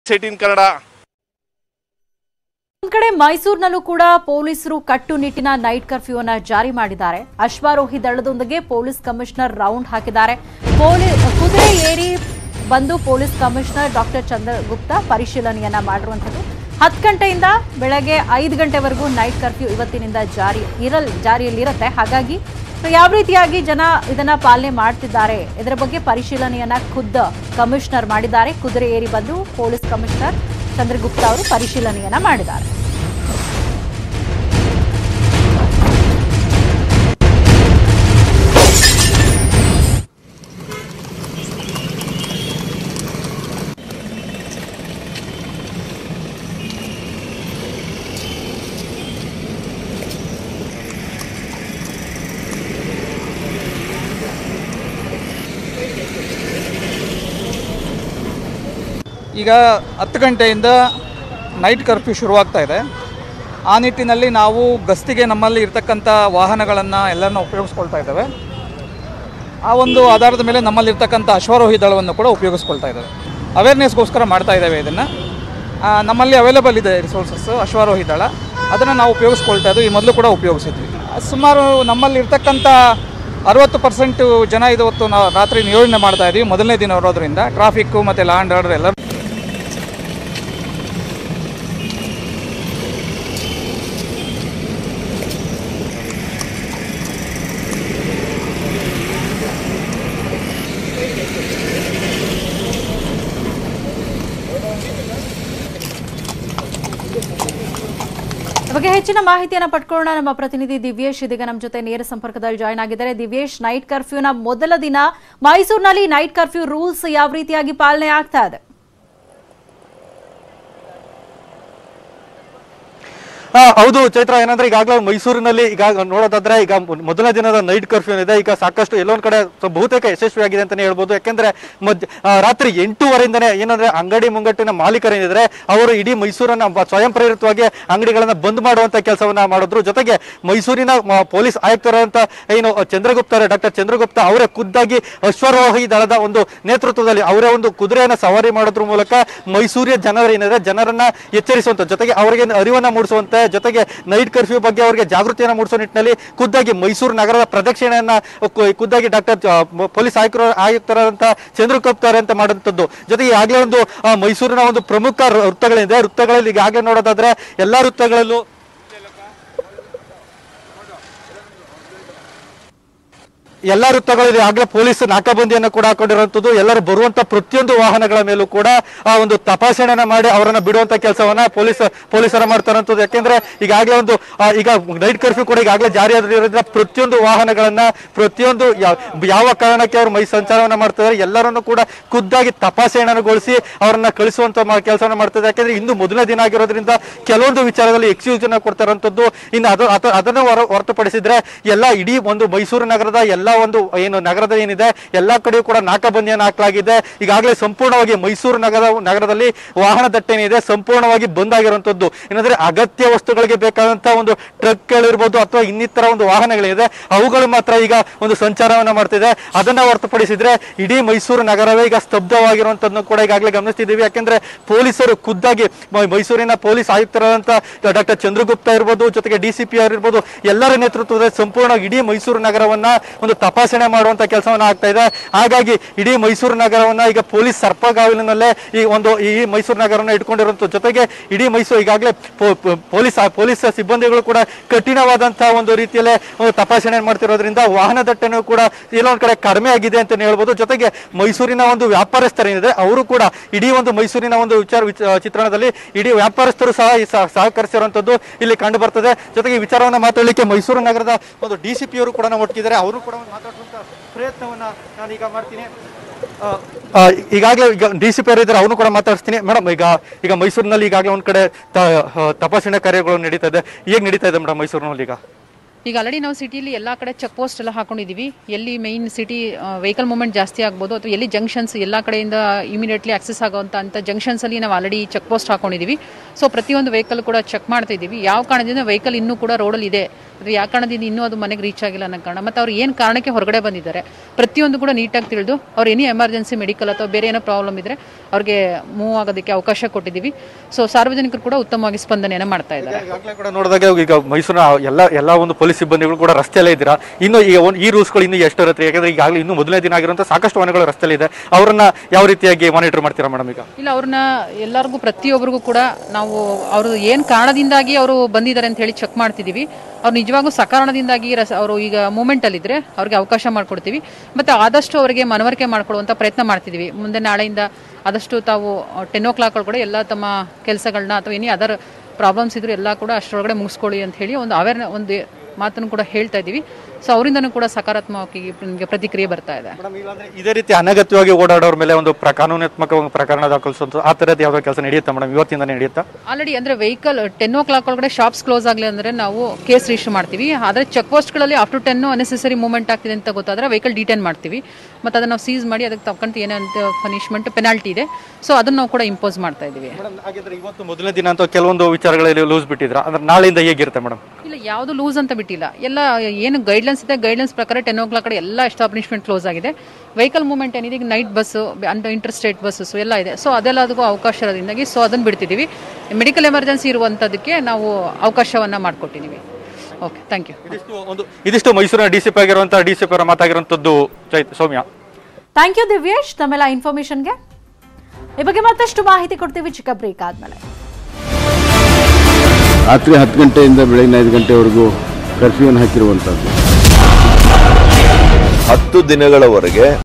eighteen Kannada ಒಂದ್ ಕಡೆ ಮೈಸೂರಿನಲ್ಲೂ ಕೂಡ ಪೊಲೀಸರು ಕಟ್ಟುನಿಟ್ಟಿನ ನೈಟ್ ಕರ್ಫ್ಯೂ ಅನ್ನ ಜಾರಿ ಮಾಡಿದ್ದಾರೆ ಅಶ್ವಾರೋಹಿ ದಳದೊಂದಿಗೆ ಪೊಲೀಸ್ ಕಮಿಷನರ್ ರೌಂಡ್ ಹಾಕಿದ್ದಾರೆ ಪೊಲೀ- ಕುದುರೆ ಏರಿ ಬಂದು ಪೊಲೀಸ್ ಕಮಿಷನರ್ ಡಾಕ್ಟರ್ ಚಂದ್ರಗುಪ್ತ ಪರಿಶೀಲನೆಯನ್ನ ಮಾಡಿರುವಂಥದ್ದು ಹತ್ತು ಗಂಟೆಯಿಂದ ಬೆಳಗ್ಗೆ ಐದು ಗಂಟೆವರೆಗೂ ನೈಟ್ ಕರ್ಫ್ಯೂ ಇವತ್ತಿನಿಂದ ಜಾರಿ ಇರಲ್ ಜಾರಿಯಲ್ಲಿರುತ್ತೆ ಹಾಗಾಗಿ ಯಾವ ರೀತಿಯಾಗಿ ಜನ ಇದನ್ನ ಪಾಲನೆ ಮಾಡ್ತಿದ್ದಾರೆ ಇದರ ಬಗ್ಗೆ ಪರಿಶೀಲನೆಯನ್ನ ಖುದ್ದು ಕಮಿಷನರ್ ಮಾಡಿದ್ದಾರೆ ಕುದುರೆ ಏರಿ ಬಂದು ಪೊಲೀಸ್ ಕಮಿಷನರ್ ಚಂದ್ರಗುಪ್ತ ಅವರು ಪರಿಶೀಲನೆಯನ್ನ ಮಾಡಿದ್ದಾರೆ ಈಗ ಹತ್ತು ಗಂಟೆಯಿಂದ ನೈಟ್ ಕರ್ಫ್ಯೂ ಶುರುವಾಗ್ತಾ ಇದೆ ಆ ನಿಟ್ಟಿನಲ್ಲಿ ನಾವು ಗಸ್ತಿಗೆ ನಮ್ಮಲ್ಲಿ ಇರ್ತಕ್ಕಂಥ ವಾಹನಗಳನ್ನು ಎಲ್ಲರನ್ನ ಉಪಯೋಗಿಸ್ಕೊಳ್ತಾ ಇದ್ದೇವೆ ಆ ಒಂದು ಆಧಾರದ ಮೇಲೆ ನಮ್ಮಲ್ಲಿರ್ತಕ್ಕಂಥ ಅಶ್ವಾರೋಹಿ ದಳವನ್ನು ಕೂಡ ಉಪಯೋಗಿಸ್ಕೊಳ್ತಾ ಇದ್ದೇವೆ ಅವೇರ್ನೆಸ್ಗೋಸ್ಕರ ಮಾಡ್ತಾ ಇದ್ದೇವೆ ಇದನ್ನು ನಮ್ಮಲ್ಲಿ ಅವೈಲೇಬಲ್ ಇದೆ ರಿಸೋರ್ಸಸ್ ಅಶ್ವಾರೋಹಿ ದಳ ಅದನ್ನು ನಾವು ಉಪಯೋಗಿಸ್ಕೊಳ್ತಾ ಇದ್ದೀವಿ ಈ ಮೊದಲು ಕೂಡ ಉಪಯೋಗಿಸಿದ್ವಿ ಸುಮಾರು ನಮ್ಮಲ್ಲಿ ಇರ್ತಕ್ಕಂಥ ಅರವತ್ತು ಪರ್ಸೆಂಟು ಜನ ಇವತ್ತು ನಾವು ರಾತ್ರಿ ನಿಯೋಜನೆ ಮಾಡ್ತಾ ಇದ್ದೀವಿ ಮೊದಲನೇ ದಿನ ಇರೋದ್ರಿಂದ ಟ್ರಾಫಿಕ್ಕು ಮತ್ತು ಲಾ ಆ್ಯಂಡ್ ಆರ್ಡರ್ ಎಲ್ಲ ಈ ಬಗ್ಗೆ ಹೆಚ್ಚಿನ ಮಾಹಿತಿಯನ್ನ ಪಡ್ಕೊಳ್ಳೋಣ ನಮ್ಮ ಪ್ರತಿನಿಧಿ ದಿವ್ಯೇಶ್ ಇದೀಗ ನಮ್ಮ ಜೊತೆ ನೇರ ಸಂಪರ್ಕದಲ್ಲಿ ಜಾಯ್ನ್ ಆಗಿದ್ದಾರೆ ದಿವ್ಯೇಶ್ ನೈಟ್ ಕರ್ಫ್ಯೂನ ಮೊದಲ ದಿನ ಮೈಸೂರಿನಲ್ಲಿ ನೈಟ್ ಕರ್ಫ್ಯೂ ರೂಲ್ಸ್ ಯಾವ ರೀತಿಯಾಗಿ ಪಾಲನೆ ಆಗ್ತಾ ಇದೆ ಆ, ಹೌದು ಚೈತ್ರ ಏನಂದ್ರೆ ಈಗಾಗಲೇ ಮೈಸೂರಿನಲ್ಲಿ ಈಗ ನೋಡೋದಾದ್ರೆ ಈಗ ಮೊ- ಮೊದಲ ದಿನದ ನೈಟ್ ಕರ್ಫ್ಯೂ ಇದೆ ಈಗ ಸಾಕಷ್ಟು ಎಲ್ಲೊಂದ್ ಕಡೆ ಸ್ವ- ಬಹುತೇಕ ಯಶಸ್ವಿಯಾಗಿದೆ ಅಂತಾನೆ ಹೇಳ್ಬೋದು ಯಾಕೆಂದ್ರೆ ಮಧ್ಯ ಆ, ರಾತ್ರಿ ಎಂಟೂವರೆಯಿಂದನೇ ಏನಂದ್ರೆ ಅಂಗಡಿ ಮುಂಗಟ್ಟಿನ ಮಾಲೀಕರೇನಿದ್ರೆ ಅವರು ಇಡೀ ಮೈಸೂರನ್ನ ಬ- ಸ್ವಯಂ ಪ್ರೇರಿತವಾಗಿ ಅಂಗಡಿಗಳನ್ನ ಬಂದ್ ಮಾಡುವಂತ ಕೆಲಸವನ್ನ ಮಾಡಿದ್ರು ಜೊತೆಗೆ ಮೈಸೂರಿನ ಮ- ಪೊಲೀಸ್ ಆಯುಕ್ತರಾದಂತ ಏನು ಚಂದ್ರಗುಪ್ತ ಡಾಕ್ಟರ್ ಚಂದ್ರಗುಪ್ತ ಅವರೇ ಖುದ್ದಾಗಿ ಅಶ್ವಾರೋಹಿ ದಳದ ಒಂದು ನೇತೃತ್ವದಲ್ಲಿ ಅವರೇ ಒಂದು ಕುದುರೆಯನ್ನ ಸವಾರಿ ಮಾಡೋದ್ರ ಮೂಲಕ ಮೈಸೂರಿನ ಜನರೇನಿದೆ ಜನರನ್ನ ಎಚ್ಚರಿಸುವಂತ ಜೊತೆಗೆ ಅವರಿಗೆ ಅರಿವನ್ನ ಮೂಡಿಸುವಂತೆ ಜೊತೆಗೆ ನೈಟ್ ಕರ್ಫ್ಯೂ ಬಗ್ಗೆ ಅವರಿಗೆ ಜಾಗೃತಿಯನ್ನ ಮೂಡಿಸುವ ನಿಟ್ಟಿನಲ್ಲಿ ಖುದ್ದಾಗಿ ಮೈಸೂರು ನಗರದ ಪ್ರದಕ್ಷಿಣೆಯನ್ನ ಕು- ಖುದ್ದಾಗಿ ಡಾಕ್ಟರ್ ಪೊಲೀಸ್ ಆಯುಕ್ತರ ಆಯುಕ್ತರಾದಂತ ಚಂದ್ರಗುಪ್ತ ಅವರಂತ ಮಾಡುವಂತದ್ದು ಜೊತೆಗೆ ಈಗಾಗಲೇ ಒಂದು ಆ, ಮೈಸೂರಿನ ಒಂದು ಪ್ರಮುಖ ವೃ- ವೃತ್ತಗಳಿದೆ ವೃತ್ತಗಳಲ್ಲಿ ಈಗಾಗಲೇ ನೋಡೋದಾದ್ರೆ ಎಲ್ಲಾ ವೃತ್ತಗಳಲ್ಲೂ ಎಲ್ಲ ವೃತ್ತಗಳಲ್ಲಿ ಆಗಲೇ ಪೊಲೀಸ್ ನಾಕಾಬಂದಿಯನ್ನು ಕೂಡ ಹಾಕೊಂಡಿರುವಂತದ್ದು ಎಲ್ಲರೂ ಬರುವಂತ ಪ್ರತಿಯೊಂದು ವಾಹನಗಳ ಮೇಲೂ ಕೂಡ ಆ ಒಂದು ತಪಾಸಣೆಯನ್ನ ಮಾಡಿ ಅವರನ್ನ ಬಿಡುವಂತ ಕೆಲಸವನ್ನ ಪೊಲೀಸ್ ಪೊಲೀಸರ ಮಾಡ್ತಾರಂತದ್ದು ಯಾಕೆಂದ್ರೆ ಈಗಾಗಲೇ ಒಂದು ಆ, ಈಗ ನೈಟ್ ಕರ್ಫ್ಯೂ ಕೂಡ ಈಗಾಗಲೇ ಜಾರಿಯಾದ್ರಿಂದ ಪ್ರತಿಯೊಂದು ವಾಹನಗಳನ್ನ ಪ್ರತಿಯೊಂದು ಯಾವ ಯಾವ ಕಾರಣಕ್ಕೆ ಅವರು ಮೈ ಸಂಚಾರವನ್ನ ಮಾಡ್ತಿದ್ದಾರೆ ಎಲ್ಲರನ್ನು ಕೂಡ ಖುದ್ದಾಗಿ ತಪಾಸಣೆಗೊಳಿಸಿ ಅವರನ್ನ ಕಳಿಸುವಂತ ಕೆಲಸವನ್ನ ಮಾಡ್ತಿದ್ದಾರೆ ಯಾಕೆಂದ್ರೆ ಇಂದು ಮೊದಲನೇ ದಿನ ಆಗಿರೋದ್ರಿಂದ ಕೆಲವೊಂದು ವಿಚಾರದಲ್ಲಿ ಎಕ್ಸ್ಕ್ಯೂಸ್ ಅನ್ನ ಕೊಡ್ತಾರಂತದ್ದು ಇನ್ನು ಅದು ಅದ- ಅದನ್ನು ಹೊರ ಹೊರತುಪಡಿಸಿದ್ರೆ ಎಲ್ಲ ಇಡೀ ಒಂದು ಮೈಸೂರು ನಗರದ ಎಲ್ಲ ಒಂದು ಏನು ನಗರದ ಏನಿದೆ ಎಲ್ಲಾ ಕಡೆಯೂ ಕೂಡ ನಾಕಾಬಂದಿಯನ್ನು ಹಾಕಲಾಗಿದೆ ಈಗಾಗಲೇ ಸಂಪೂರ್ಣವಾಗಿ ಮೈಸೂರು ನಗರ ನಗರದಲ್ಲಿ ವಾಹನ ದಟ್ಟಣೆ ಸಂಪೂರ್ಣವಾಗಿ ಬಂದ್ ಆಗಿರುವಂತದ್ದು ಏನಂದ್ರೆ ಅಗತ್ಯ ವಸ್ತುಗಳಿಗೆ ಬೇಕಾದಂತ ಒಂದು ಟ್ರಕ್ಗಳಿರ್ಬೋದು ಅಥವಾ ಇನ್ನಿತರ ಒಂದು ವಾಹನಗಳಿದೆ ಅವುಗಳು ಮಾತ್ರ ಈಗ ಒಂದು ಸಂಚಾರವನ್ನ ಮಾಡ್ತಿದೆ ಅದನ್ನ ಹೊರತುಪಡಿಸಿದ್ರೆ ಇಡೀ ಮೈಸೂರು ನಗರವೇ ಈಗ ಸ್ತಬ್ಧವಾಗಿರುವಂತದ್ದನ್ನು ಕೂಡ ಈಗಾಗಲೇ ಗಮನಿಸ್ತಿದ್ದೀವಿ ಯಾಕೆಂದ್ರೆ ಪೊಲೀಸರು ಖುದ್ದಾಗಿ ಮ- ಮೈಸೂರಿನ ಪೊಲೀಸ್ ಆಯುಕ್ತರಾದಂತ ಡಾಕ್ಟರ್ ಚಂದ್ರಗುಪ್ತ ಇರ್ಬೋದು ಜೊತೆಗೆ ಡಿ ಸಿ ಪಿ ಅವರಿರ್ಬೋದು ಎಲ್ಲರ ನೇತೃತ್ವದಲ್ಲಿ ಸಂಪೂರ್ಣ ಇಡೀ ಮೈಸೂರು ನಗರವನ್ನ ಒಂದು ತಪಾಸಣೆ ಮಾಡುವಂತ ಕೆಲಸವನ್ನ ಆಗ್ತಾ ಇದೆ ಹಾಗಾಗಿ ಇಡೀ ಮೈಸೂರು ನಗರವನ್ನ ಈಗ ಪೊಲೀಸ್ ಸರ್ಪಗಾವಲಿನಲ್ಲೇ ಈ ಒಂದು ಈ ಮೈಸೂರು ನಗರವನ್ನ ಇಟ್ಕೊಂಡಿರುವಂತ ಜೊತೆಗೆ ಇಡೀ ಮೈಸೂರು ಈಗಾಗಲೇ ಪೊ- ಪೊ- ಪೊಲೀಸ್ ಪೊಲೀಸ್ ಸಿಬ್ಬಂದಿಗಳು ಕೂಡ ಕಠಿಣವಾದಂತಹ ಒಂದು ರೀತಿಯಲ್ಲೇ ಒಂದು ತಪಾಸಣೆ ಮಾಡ್ತಿರೋದ್ರಿಂದ ವಾಹನ ದಟ್ಟಣೆ ಕೂಡ ಎಲ್ಲೊಂದ್ ಕಡೆ ಕಡಿಮೆ ಆಗಿದೆ ಅಂತ ಹೇಳ್ಬೋದು ಜೊತೆಗೆ ಮೈಸೂರಿನ ಒಂದು ವ್ಯಾಪಾರಸ್ಥರೇನಿದೆ ಅವರು ಕೂಡ ಇಡೀ ಒಂದು ಮೈಸೂರಿನ ಒಂದು ವಿಚಾರ ವಿಚ- ಚಿತ್ರಣದಲ್ಲಿ ಇಡೀ ವ್ಯಾಪಾರಸ್ಥರು ಸಹ ಈ ಸಹ- ಸಹಕರಿಸಿರುವಂತದ್ದು ಇಲ್ಲಿ ಕಂಡು ಬರ್ತದೆ ಜೊತೆಗೆ ಈ ವಿಚಾರವನ್ನ ಮಾತಾಡಲಿಕ್ಕೆ ಮೈಸೂರು ನಗರದ ಒಂದು ಡಿ ಸಿ ಪಿ ಅವರು ಕೂಡ ನಮ್ಮ ಒಟ್ಟಿದ್ದಾರೆ ಅವರು ಕೂಡ ಒಂದು ಮಾತಾಡುವಂತ ಪ್ರಯತ್ನವನ್ನ ನಾನೀಗ ಮಾಡ್ತೀನಿ ಆ, ಆ, ಈಗಾಗಲೇ ಈಗ ಡಿ ಸಿ ಪಿ ಅವರು ಇದ್ದಾರೆ ಅವನು ಕೂಡ ಮಾತಾಡಿಸ್ತೀನಿ ಮೇಡಮ್ ಈಗ ಈಗ ಮೈಸೂರಿನಲ್ಲಿ ಈಗಾಗಲೇ ಒಂದ್ ಕಡೆ ತ- ಆ, ತಪಾಸಣೆ ಕಾರ್ಯಗಳು ನಡೀತಾ ಇದೆ ಹೇಗೆ ನಡೀತಾ ಇದೆ ಮೇಡಮ್ ಮೈಸೂರಿನಲ್ಲಿ ಈಗ ಈಗ ಆಲ್ರೆಡಿ ನಾವು ಸಿಟಿಲಿ ಎಲ್ಲ ಕಡೆ ಚೆಕ್ ಪೋಸ್ಟ್ ಎಲ್ಲ ಹಾಕೊಂಡಿದ್ದೀವಿ ಎಲ್ಲಿ ಮೈನ್ ಸಿಟಿ ವೆಹಿಕಲ್ ಮೂವ್ಮೆಂಟ್ ಜಾಸ್ತಿ ಆಗ್ಬೋದು ಅಥವಾ ಎಲ್ಲಿ ಜಂಕ್ಷನ್ಸ್ ಎಲ್ಲ ಕಡೆಯಿಂದ ಇಮಿಡಿಯೇಟ್ಲಿ ಆಕ್ಸೆಸ್ ಆಗೋಂಥ ಅಂಥ ಜಂಕ್ಷನ್ಸಲ್ಲಿ ನಾವು ಆಲ್ರೆಡಿ ಚೆಕ್ ಪೋಸ್ಟ್ ಹಾಕೊಂಡಿದ್ದೀವಿ ಸೊ ಪ್ರತಿಯೊಂದು ವೆಹಿಕಲ್ ಕೂಡ ಚೆಕ್ ಮಾಡ್ತಾ ಇದ್ದೀವಿ ಯಾವ ಕಾರಣದಿಂದ ವೆಹಿಕಲ್ ಇನ್ನೂ ಕೂಡ ರೋಡಲ್ಲಿ ಇದೆ ಅದು ಯಾವ ಕಾರಣದಿಂದ ಇನ್ನೂ ಅದು ಮನೆಗೆ ರೀಚ್ ಆಗಿಲ್ಲ ಅನ್ನೋ ಕಾರಣ ಮತ್ತು ಅವ್ರು ಏನು ಕಾರಣಕ್ಕೆ ಹೊರಗಡೆ ಬಂದಿದ್ದಾರೆ ಪ್ರತಿಯೊಂದು ಕೂಡ ನೀಟಾಗಿ ತಿಳಿದು ಅವ್ರು ಎನಿ ಎಮರ್ಜೆನ್ಸಿ ಮೆಡಿಕಲ್ ಅಥವಾ ಬೇರೆ ಏನೋ ಪ್ರಾಬ್ಲಮ್ ಇದ್ದರೆ ಅವ್ರಿಗೆ ಮೂವ್ ಆಗೋದಕ್ಕೆ ಅವಕಾಶ ಕೊಟ್ಟಿದ್ದೀವಿ ಸೊ ಸಾರ್ವಜನಿಕರು ಕೂಡ ಉತ್ತಮವಾಗಿ ಸ್ಪಂದನೆಯನ್ನು ಮಾಡ್ತಾ ಇದ್ದಾರೆ ಈಗಾಗಲೇ ಕೂಡ ನೋಡಿದಾಗ ಈಗ ಮೈಸೂರಿನ ಎಲ್ಲ ಎಲ್ಲ ಒಂದು ಪೊಲೀಸ್ ಸಿಬ್ಬಂದಿಗಳು ಕೂಡ ರಸ್ತೆಯಲ್ಲೇ ಇದ್ದೀರಾ ಇನ್ನು ಈ ಒಂದು ಈ ರೂಲ್ಸ್ಗಳು ಇನ್ನೂ ಎಷ್ಟು ಇರುತ್ತೆ ಯಾಕಂದ್ರೆ ಈಗಾಗಲೇ ಇನ್ನೂ ಮೊದಲನೇ ದಿನ ಆಗಿರುವಂಥ ಸಾಕಷ್ಟು ವಾಹನಗಳು ರಸ್ತೆಯಲ್ಲಿ ಇದೆ ಅವರನ್ನ ಯಾವ ರೀತಿಯಾಗಿ ಮಾನಿಟರ್ ಮಾಡ್ತೀರಾ ಮೇಡಮ್ ಈಗ ಇಲ್ಲ ಅವ್ರನ್ನ ಎಲ್ಲರಿಗೂ ಪ್ರತಿಯೊಬ್ಬರಿಗೂ ಕೂಡ ನಾವು ಅವರು ಏನು ಕಾರಣದಿಂದಾಗಿ ಅವರು ಬಂದಿದ್ದಾರೆ ಅಂತ ಹೇಳಿ ಚೆಕ್ ಮಾಡ್ತಿದ್ದೀವಿ ಅವ್ರು ನಿಜವಾಗೂ ಸಕಾರಣದಿಂದಾಗಿ ರಸ ಅವರು ಈಗ ಮೂಮೆಂಟಲ್ಲಿದ್ದರೆ ಅವ್ರಿಗೆ ಅವಕಾಶ ಮಾಡಿಕೊಡ್ತೀವಿ ಮತ್ತು ಆದಷ್ಟು ಅವರಿಗೆ ಮನವರಿಕೆ ಮಾಡ್ಕೊಳ್ಳುವಂಥ ಪ್ರಯತ್ನ ಮಾಡ್ತಿದ್ದೀವಿ ಮುಂದೆ ನಾಳೆಯಿಂದ ಆದಷ್ಟು ತಾವು ಟೆನ್ ಓ ಕ್ಲಾಕ್ ಒಳಗಡೆ ಎಲ್ಲ ತಮ್ಮ ಕೆಲಸಗಳನ್ನ ಅಥವಾ ಎನಿ ಅದರ್ ಪ್ರಾಬ್ಲಮ್ಸ್ ಇದ್ರೂ ಎಲ್ಲ ಕೂಡ ಅಷ್ಟರೊಳಗಡೆ ಮುಗಿಸ್ಕೊಳ್ಳಿ ಅಂತ ಹೇಳಿ ಒಂದು ಅವೇರ್ನ ಒಂದು ಮಾತನ್ನು ಕೂಡ ಹೇಳ್ತಾ ಇದ್ದೀವಿ ಸೊ ಅವರಿಂದನೂ ಕೂಡ ಸಕಾರಾತ್ಮಕವಾಗಿ ನಿಮಗೆ ಪ್ರತಿಕ್ರಿಯೆ ಬರ್ತಾ ಇದೆ ಮೇಡಮ್ ಇಲ್ಲಾಂದ್ರೆ ಇದೇ ರೀತಿ ಅನಗತ್ಯವಾಗಿ ಓಡಾಡೋರ ಮೇಲೆ ಒಂದು ಪ್ರ ಕಾನೂನಾತ್ಮಕ ಒಂದು ಪ್ರಕರಣ ದಾಖಲಿಸೋದು ಆ ಥರದ್ದು ಯಾವುದೋ ಕೆಲಸ ನಡೆಯುತ್ತಾ ಮೇಡಮ್ ಇವತ್ತಿಂದ ನಡೆಯುತ್ತಾ ಆಲ್ರೆಡಿ ಅಂದ್ರೆ ವೆಹಿಕಲ್ ಟೆನ್ ಓ ಕ್ಲಾಕ್ ಒಳಗಡೆ ಶಾಪ್ಸ್ ಕ್ಲೋಸ್ ಆಗಲಿ ಅಂದ್ರೆ ನಾವು ಕೇಸ್ ರಿಜಿಸ್ಟರ್ ಮಾಡ್ತೀವಿ ಆದರೆ ಚೆಕ್ ಪೋಸ್ಟ್ಗಳಲ್ಲಿ up to ten unnecessary movement ಆಗ್ತಿದೆ ಅಂತ ಗೊತ್ತಾದ್ರೆ ವೆಹಿಕಲ್ ಡಿಟೈನ್ ಮಾಡ್ತೀವಿ ಮತ್ತು ಅದನ್ನು ನಾವು ಸೀಸ್ ಮಾಡಿ ಅದಕ್ಕೆ ತಕ್ಕಂತ ಏನಂತ ಪನಿಷ್ಮೆಂಟ್ ಪೆನಾಲ್ಟಿ ಇದೆ ಸೊ ಅದನ್ನು ನಾವು ಕೂಡ ಇಂಪೋಸ್ ಮಾಡ್ತಾ ಇದ್ದೀವಿ ಮೇಡಮ್ ಹಾಗಿದ್ರೆ ಇವತ್ತು ಮೊದಲನೇ ದಿನ ಅಂತ ಕೆಲವೊಂದು ವಿಚಾರಗಳಲ್ಲಿ ಲೂಸ್ ಬಿಟ್ಟಿದ್ರ ಅಂದ್ರೆ ನಾಳೆಯಿಂದ ಹೇಗಿರುತ್ತೆ ಮೇಡಮ್ ಇಲ್ಲ ಯಾವುದು ಲೂಸ್ ಅಂತ ಬಿಟ್ಟಿಲ್ಲ ಎಲ್ಲ ಏನು ಗೈಡ್ಲೈನ್ಸ್ ಇದೆ ಗೈಡ್ಲೈನ್ಸ್ ಪ್ರಕಾರ ಟೆನ್ ಓ ಕ್ಲಾಕ್ ಕಡೆ ಎಲ್ಲ ಎಸ್ಟಾಬ್ಲಿಷ್ಮೆಂಟ್ ಕ್ಲೋಸ್ ಆಗಿದೆ ವೆಹಿಕಲ್ ಮೂವ್ಮೆಂಟ್ ಏನಿದೆ ಈಗ night bus and inter state buses ಎಲ್ಲ ಇದೆ ಸೊ ಅದೆಲ್ಲದಕ್ಕೂ ಅವಕಾಶ ಇರೋದ್ರಿಂದಾಗಿ ಸೊ ಅದನ್ನು ಬಿಡ್ತಿದ್ದೀವಿ ಮೆಡಿಕಲ್ ಎಮರ್ಜೆನ್ಸಿ ಇರುವಂಥದ್ದಕ್ಕೆ ನಾವು ಅವಕಾಶವನ್ನು ಮಾಡಿಕೊಟ್ಟಿದ್ದೀವಿ ಓಕೆ ಥ್ಯಾಂಕ್ ಯು ಇದಿಷ್ಟು ಒಂದು ಇದಿಷ್ಟು ಮೈಸೂರಿನ ಡಿ ಸಿ ಪಿ ಆಗಿರುವಂತಹ ಡಿ ಸಿ ಪಿ ಅವರ ಮಾತಾಗಿರುವಂಥದ್ದು ಚೈತ್ ಸೌಮ್ಯ ಥ್ಯಾಂಕ್ ಯು ದಿವ್ಯೇಶ್ ತಮ್ಮೆಲ್ಲ ಇನ್ಫಾರ್ಮೇಶನ್ಗೆ ಈ ಬಗ್ಗೆ ಮತ್ತಷ್ಟು ಮಾಹಿತಿ ಕೊಡ್ತೀವಿ ಚಿಕ್ಕ ಬ್ರೇಕ್ ಆದ್ಮೇಲೆ ರಾತ್ರಿ ಹತ್ತು ಗಂಟೆಯಿಂದ ಬೆಳಗಿನ ಐದು ಗಂಟೆವರೆಗೂ ಕರ್ಫ್ಯೂವನ್ನು ಹಾಕಿರುವಂಥದ್ದು ಹತ್ತು ದಿನಗಳವರೆಗೆ